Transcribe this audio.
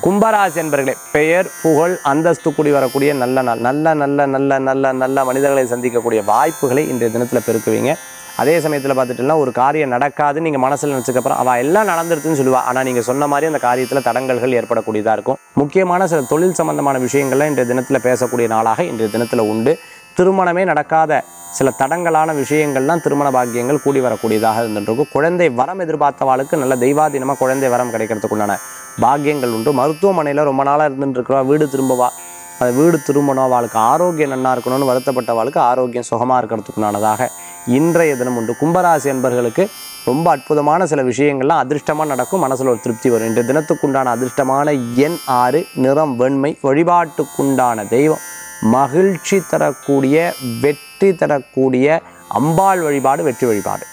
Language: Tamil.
கும்பராசி என்பர்களே பெயர் புகழ் அந்தஸ்து கூடி வரக்கூடிய நல்ல நாள் நல்ல நல்ல நல்ல நல்ல நல்ல மனிதர்களை சந்திக்கக்கூடிய வாய்ப்புகளை இன்றைய தினத்தில் பெருக்குவீங்க அதே சமயத்தில் பார்த்துட்டுனா ஒரு காரியம் நடக்காதுன்னு நீங்கள் மனசில் நினச்சக்கப்புறம் அவள் எல்லாம் நடந்துருதுன்னு சொல்லுவா ஆனால் நீங்கள் சொன்ன மாதிரி அந்த காரியத்தில் தடங்கல்கள் ஏற்படக்கூடியதாக இருக்கும் முக்கியமான சில தொழில் சம்பந்தமான விஷயங்கள்லாம் இன்றைய தினத்தில் பேசக்கூடிய நாளாக இன்றைய தினத்தில் உண்டு திருமணமே நடக்காத சில தடங்கலான விஷயங்கள்லாம் திருமண பாக்கியங்கள் கூடி வரக்கூடியதாக இருந்துருக்கும் குழந்தை வரம் எதிர்பார்த்தவாளுக்கு நல்ல தெய்வாதீனமாக குழந்தை வரம் கிடைக்கிறதுக்கு உண்டான பாக்கியங்கள் உண்டு மருத்துவமனையில் ரொம்ப நாளாக இருந்துட்டு இருக்கிறவா வீடு திரும்பவா அந்த வீடு திரும்பணும் அவளுக்கு ஆரோக்கியம் நல்லா இருக்கணும்னு வருத்தப்பட்டவாளுக்கு ஆரோக்கியம் சுகமாக இருக்கிறதுக்குண்டானதாக இன்றைய தினம் உண்டு கும்பராசி என்பர்களுக்கு ரொம்ப அற்புதமான சில விஷயங்கள்லாம் அதிர்ஷ்டமாக நடக்கும் மனசில் ஒரு திருப்தி வரும் இன்றைய தினத்துக்குண்டான அதிர்ஷ்டமான எண் ஆறு நிறம் வெண்மை வழிபாட்டுக்குண்டான தெய்வம் மகிழ்ச்சி தரக்கூடிய வெற்றி தரக்கூடிய அம்பாள் வழிபாடு வெற்றி வழிபாடு